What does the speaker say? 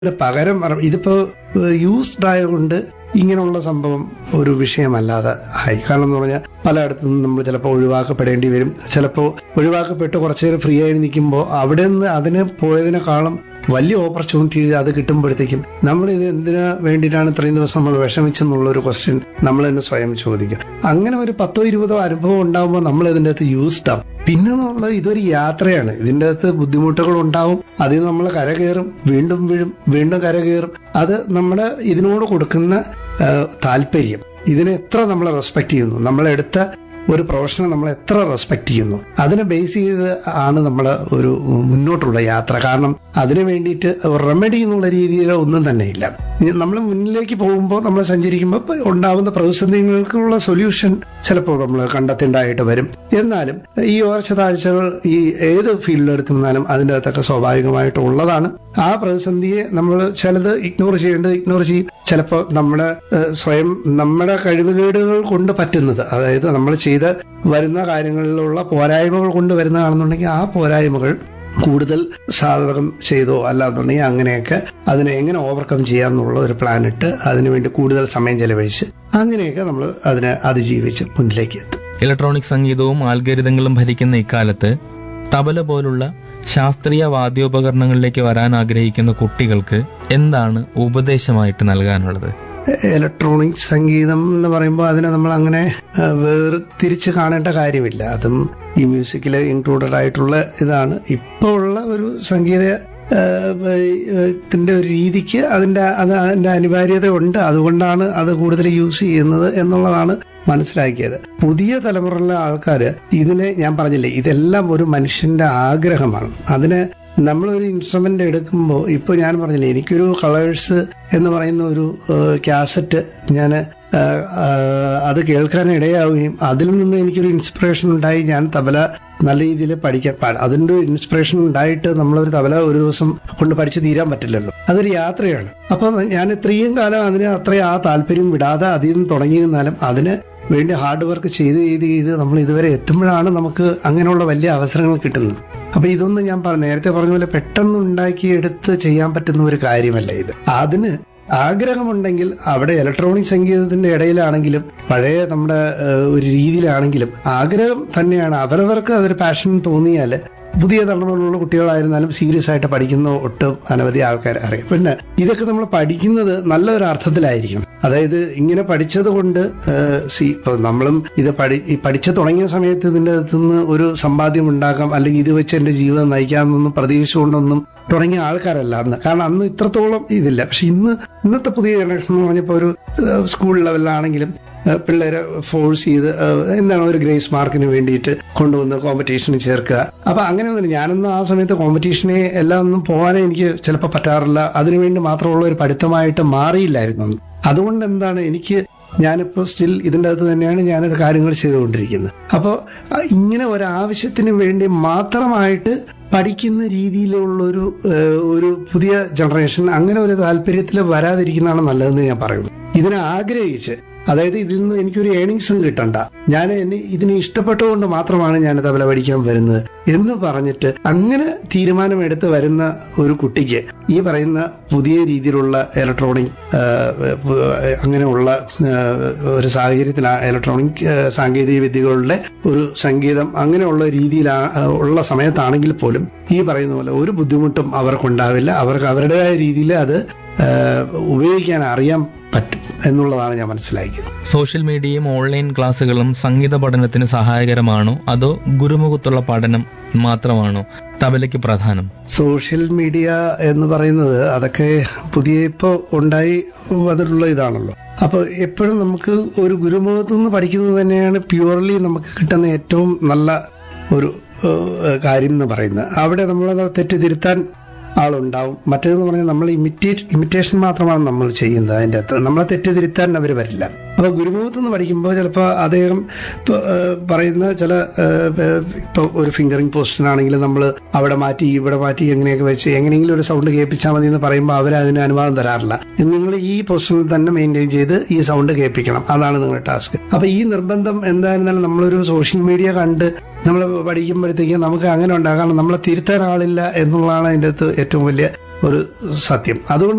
ഇതിന് പകരം പറ- ഇതിപ്പോ യൂസ്ഡ് ആയതുകൊണ്ട് ഇങ്ങനെയുള്ള സംഭവം ഒരു വിഷയമല്ലാതെ ആയി കാരണം എന്ന് പറഞ്ഞാൽ പലയിടത്തു നിന്നും നമ്മൾ ചിലപ്പോൾ ഒഴിവാക്കപ്പെടേണ്ടി വരും ചിലപ്പോൾ ഒഴിവാക്കപ്പെട്ട് കുറച്ചു നേരം ഫ്രീ ആയി നിൽക്കുമ്പോൾ അവിടെ നിന്ന് അതിന് പോയതിനേക്കാളും വലിയ ഓപ്പർച്യൂണിറ്റി അത് കിട്ടുമ്പോഴത്തേക്കും നമ്മൾ ഇത് എന്തിനു വേണ്ടിയിട്ടാണ് ഇത്രയും ദിവസം നമ്മൾ വിഷമിച്ചെന്നുള്ള ഒരു ക്വസ്റ്റ്യൻ നമ്മൾ തന്നെ സ്വയം ചോദിക്കും അങ്ങനെ ഒരു പത്തോ ഇരുപതോ അനുഭവം ഉണ്ടാകുമ്പോൾ നമ്മൾ ഇതിൻ്റെ അകത്ത് യൂസ്ഡ് ആവും പിന്നെ എന്നുള്ളത് ഇതൊരു യാത്രയാണ് ഇതിൻ്റെ അകത്ത് ബുദ്ധിമുട്ടുകൾ ഉണ്ടാവും അതിൽ നമ്മൾ കരകയറും വീണ്ടും വീഴും വീണ്ടും കരകയറും അത് നമ്മുടെ ഇതിനോട് കൊടുക്കുന്ന ആ, താല്പര്യം ഇതിനെ എത്ര നമ്മൾ റെസ്പെക്ട് ചെയ്യുന്നു നമ്മളെടുത്ത ഒരു പ്രൊഫഷനെ നമ്മൾ എത്ര റെസ്പെക്ട് ചെയ്യുന്നു അതിനെ ബേസ് ചെയ്ത് ആണ് നമ്മൾ ഒരു മുന്നോട്ടുള്ള യാത്ര കാരണം അതിനു വേണ്ടിയിട്ട് റെമഡി എന്നുള്ള രീതിയിൽ ഒന്നും തന്നെ ഇല്ല നമ്മൾ മുന്നിലേക്ക് പോകുമ്പോൾ നമ്മൾ സഞ്ചരിക്കുമ്പോൾ ഇപ്പൊ ഉണ്ടാവുന്ന പ്രതിസന്ധികൾക്കുള്ള സൊല്യൂഷൻ ചിലപ്പോൾ നമ്മൾ കണ്ടെത്തേണ്ടതായിട്ട് വരും എന്നാലും ഈ ഉയർച്ച താഴ്ചകൾ ഈ ഏത് ഫീൽഡിലെടുക്കുന്നാലും അതിൻ്റെ അകത്തൊക്കെ സ്വാഭാവികമായിട്ട് ഉള്ളതാണ് ആ പ്രതിസന്ധിയെ നമ്മൾ ചിലത് ഇഗ്നോർ ചെയ്യേണ്ടത് ഇഗ്നോർ ചെയ്യും ചിലപ്പോൾ നമ്മുടെ ഏഹ്, സ്വയം നമ്മുടെ കഴിവുകേടുകൾ കൊണ്ട് പറ്റുന്നത് അതായത് നമ്മൾ ചെയ്ത് വരുന്ന കാര്യങ്ങളിലുള്ള പോരായ്മകൾ കൊണ്ട് വരുന്നതാണെന്നുണ്ടെങ്കിൽ ആ പോരായ്മകൾ കൂടുതൽ സാധകം ചെയ്തോ അല്ലാന്നുണ്ടെങ്കിൽ അങ്ങനെയൊക്കെ അതിനെ എങ്ങനെ ഓവർകം ചെയ്യാന്നുള്ള ഒരു പ്ലാൻ ഇട്ട് അതിനുവേണ്ടി കൂടുതൽ സമയം ചെലവഴിച്ച് അങ്ങനെയൊക്കെ നമ്മൾ അതിനെ അതിജീവിച്ച് മുന്നിലേക്ക് എത്തും ഇലക്ട്രോണിക് സംഗീതവും ആൽഗരിതങ്ങളും ഭരിക്കുന്ന ഇക്കാലത്ത് തബല പോലുള്ള ശാസ്ത്രീയ വാദ്യോപകരണങ്ങളിലേക്ക് വരാൻ ആഗ്രഹിക്കുന്ന കുട്ടികൾക്ക് എന്താണ് ഉപദേശമായിട്ട് നൽകാനുള്ളത് ഇലക്ട്രോണിക് സംഗീതം എന്ന് പറയുമ്പോൾ അതിനെ നമ്മൾ അങ്ങനെ ആ, വേർതിരിച്ച് കാണേണ്ട കാര്യമില്ല അതും ഈ മ്യൂസിക്കിൽ ഇൻക്ലൂഡഡ് ആയിട്ടുള്ള ഇതാണ് ഇപ്പോൾ ഉള്ള ഒരു സംഗീത ആ, ത്തിന്റെ ഒരു രീതിക്ക് അതിന്റെ അത് അതിന്റെ അനിവാര്യത ഉണ്ട് അതുകൊണ്ടാണ് അത് കൂടുതൽ യൂസ് ചെയ്യുന്നത് എന്നുള്ളതാണ് മനസ്സിലാക്കിയത് പുതിയ തലമുറയിലെ ആൾക്കാർ ഇതിനെ ഞാൻ പറഞ്ഞില്ലേ ഇതെല്ലാം ഒരു മനുഷ്യന്റെ ആഗ്രഹമാണ് അതിന് നമ്മളൊരു ഇൻസ്ട്രുമെന്റ് എടുക്കുമ്പോൾ ഇപ്പോൾ ഞാൻ പറഞ്ഞില്ലേ എനിക്കൊരു കളേഴ്സ് എന്ന് പറയുന്ന ഒരു കാസറ്റ് ഞാൻ അത് കേൾക്കാൻ ഇടയാവുകയും അതിൽ നിന്ന് എനിക്കൊരു ഇൻസ്പിറേഷൻ ഉണ്ടായി ഞാൻ തബല നല്ല രീതിയിൽ പഠിക്കാൻ പാ- അതിന്റെ ഒരു ഇൻസ്പിറേഷൻ ഉണ്ടായിട്ട് നമ്മളൊരു തബല ഒരു ദിവസം കൊണ്ട് പഠിച്ച് തീരാൻ പറ്റില്ലല്ലോ അതൊരു യാത്രയാണ് അപ്പൊ ഞാൻ ഇത്രയും കാലം അതിന് അത്രയും ആ താല്പര്യം വിടാതെ അതിൽ നിന്ന് തുടങ്ങിയിരുന്നാലും അതിന് വേണ്ടി ഹാർഡ് വർക്ക് ചെയ്ത് ചെയ്ത് ചെയ്ത് നമ്മൾ ഇതുവരെ എത്തുമ്പോഴാണ് നമുക്ക് അങ്ങനെയുള്ള വലിയ അവസരങ്ങൾ കിട്ടുന്നത് അപ്പൊ ഇതൊന്നും ഞാൻ പറഞ്ഞ നേരത്തെ പറഞ്ഞ പോലെ പെട്ടെന്ന് ഉണ്ടാക്കിയെടുത്ത് ചെയ്യാൻ പറ്റുന്ന ഒരു കാര്യമല്ല ഇത് അതിന് ആഗ്രഹമുണ്ടെങ്കിൽ അവിടെ ഇലക്ട്രോണിക് സംഗീതത്തിന്റെ ഇടയിലാണെങ്കിലും പഴയ നമ്മുടെ ഏഹ്, ഒരു രീതിയിലാണെങ്കിലും ആഗ്രഹം തന്നെയാണ് അവരവർക്ക് അതൊരു പാഷൻ തോന്നിയാൽ പുതിയ തലമുറയിലുള്ള കുട്ടികളായിരുന്നാലും സീരിയസ് ആയിട്ട് പഠിക്കുന്ന ഒട്ടും അനവധി ആൾക്കാർ അറിയാം പിന്നെ ഇതൊക്കെ നമ്മൾ പഠിക്കുന്നത് നല്ലൊരു അർത്ഥത്തിലായിരിക്കും അതായത് ഇങ്ങനെ പഠിച്ചത് കൊണ്ട് ഏഹ്, സി ഇപ്പൊ നമ്മളും ഇത് പഠി ഈ പഠിച്ചു തുടങ്ങിയ സമയത്ത് ഇതിന്റെ അകത്ത് നിന്ന് ഒരു സമ്പാദ്യം ഉണ്ടാക്കാം അല്ലെങ്കിൽ ഇത് വെച്ച് എന്റെ ജീവിതം നയിക്കാമെന്നൊന്നും പ്രതീക്ഷിച്ചുകൊണ്ടൊന്നും തുടങ്ങിയ ആൾക്കാരല്ല അന്ന് കാരണം അന്ന് ഇത്രത്തോളം ഇതില്ല പക്ഷെ ഇന്ന് ഇന്നത്തെ പുതിയ ജനറേഷൻ എന്ന് പറഞ്ഞപ്പോൾ ഒരു ഏഹ്, സ്കൂൾ ലെവലിലാണെങ്കിലും ഏഹ്, പിള്ളേരെ ഫോഴ്സ് ചെയ്ത് ഏഹ്, എന്താണ് ഒരു ഗ്രേസ് മാർക്കിന് വേണ്ടിയിട്ട് കൊണ്ടുവന്ന് കോമ്പറ്റീഷന് ചേർക്കുക അപ്പൊ അങ്ങനെയൊന്നും ഞാനൊന്നും ആ സമയത്ത് കോമ്പറ്റീഷനെ എല്ലാം ഒന്നും പോകാനേ എനിക്ക് ചിലപ്പോൾ പറ്റാറില്ല അതിനുവേണ്ടി മാത്രമുള്ള ഒരു പഠിത്തമായിട്ട് മാറിയില്ലായിരുന്നു അന്ന്. അതുകൊണ്ട് എന്താണ് എനിക്ക് ഞാനിപ്പോൾ സ്റ്റിൽ ഇതിൻ്റെ അകത്ത് തന്നെയാണ് ഞാനത് കാര്യങ്ങൾ ചെയ്തുകൊണ്ടിരിക്കുന്നത് അപ്പോൾ ഇങ്ങനെ ഒരാവശ്യത്തിന് വേണ്ടി മാത്രമായിട്ട് പഠിക്കുന്ന രീതിയിലുള്ളൊരു ഏഹ്, ഒരു പുതിയ ജനറേഷൻ അങ്ങനെ ഒരു താല്പര്യത്തിൽ വരാതിരിക്കുന്നതാണ് നല്ലതെന്ന് ഞാൻ പറയുന്നു ഇതിനെ ആഗ്രഹിച്ച് അതായത് ഇതിൽ നിന്ന് എനിക്കൊരു ഏണിങ്സും കിട്ടണ്ട ഞാൻ എന്നെ ഇതിനെ ഇഷ്ടപ്പെട്ടുകൊണ്ട് മാത്രമാണ് ഞാൻ തബല പഠിക്കാൻ വരുന്നത് എന്ന് പറഞ്ഞിട്ട് അങ്ങനെ തീരുമാനമെടുത്ത് വരുന്ന ഒരു കുട്ടിക്ക് ഈ പറയുന്ന പുതിയ രീതിയിലുള്ള ഇലക്ട്രോണിക് അങ്ങനെയുള്ള ആ, ഒരു സാഹചര്യത്തിൽ ഇലക്ട്രോണിക് ആ, സാങ്കേതിക വിദ്യകളുടെ ഒരു സംഗീതം അങ്ങനെയുള്ള രീതിയിൽ ഉള്ള സമയത്താണെങ്കിൽ പോലും ഈ പറയുന്ന പോലെ ഒരു ബുദ്ധിമുട്ടും അവർക്കുണ്ടാവില്ല അവർക്ക് അവരുടേതായ രീതിയിൽ അത് ആ, ഉപയോഗിക്കാൻ അറിയാൻ പറ്റും എന്നുള്ളതാണ് ഞാൻ മനസ്സിലാക്കിയത് സോഷ്യൽ മീഡിയയും ഓൺലൈൻ ക്ലാസ്സുകളും സംഗീത പഠനത്തിന് സഹായകരമാണോ അതോ ഗുരുമുഖത്തുള്ള പഠനം മാത്രമാണോ തബലയ്ക്ക് പ്രധാനം സോഷ്യൽ മീഡിയ എന്ന് പറയുന്നത് അതൊക്കെ പുതിയ ഇപ്പോൾ ഉണ്ടായി വന്നിട്ടുള്ള ഇതാണല്ലോ അപ്പൊ എപ്പോഴും നമുക്ക് ഒരു ഗുരുമുഖത്തു നിന്ന് പഠിക്കുന്നത് തന്നെയാണ് പ്യുവർലി നമുക്ക് കിട്ടുന്ന ഏറ്റവും നല്ല ഒരു ഏഹ്, കാര്യം എന്ന് പറയുന്നത് അവിടെ നമ്മളത് തെറ്റ് തിരുത്താൻ ആളുണ്ടാവും മറ്റേതെന്ന് പറഞ്ഞാൽ നമ്മൾ ഇമിറ്റേറ്റ് ഇമിറ്റേഷൻ മാത്രമാണ് നമ്മൾ ചെയ്യുന്നത് അതിൻ്റെ അകത്ത് നമ്മളെ തെറ്റ് തിരുത്താൻ അവർ വരില്ല അപ്പൊ ഗുരുമുഖത്ത് നിന്ന് പഠിക്കുമ്പോൾ ചിലപ്പോൾ അദ്ദേഹം ഇപ്പൊ, ഏഹ്, പറയുന്ന ചില ഇപ്പോൾ ഒരു ഫിംഗറിംഗ് പൊസിഷൻ ആണെങ്കിൽ നമ്മൾ അവിടെ മാറ്റി ഇവിടെ മാറ്റി എങ്ങനെയൊക്കെ വെച്ച് എങ്ങനെയെങ്കിലും ഒരു സൗണ്ട് കേൾപ്പിച്ചാൽ മതി എന്ന് പറയുമ്പോൾ അവർ അതിന് അനുവാദം തരാറില്ല നിങ്ങൾ ഈ പൊസിഷനിൽ തന്നെ മെയിൻറ്റെയിൻ ചെയ്ത് ഈ സൗണ്ട് കേൾപ്പിക്കണം അതാണ് നിങ്ങളുടെ ടാസ്ക് അപ്പൊ ഈ നിർബന്ധം എന്തായിരുന്നാലും നമ്മളൊരു സോഷ്യൽ മീഡിയ കണ്ട് നമ്മൾ പഠിക്കുമ്പോഴത്തേക്ക് നമുക്ക് അങ്ങനെ ഉണ്ടാകാം കാരണം നമ്മളെ തിരുത്താൻ ആളില്ല എന്നുള്ളതാണ് അതിൻ്റെ അകത്ത് ഏറ്റവും വലിയ ഒരു സത്യം അതുകൊണ്ട്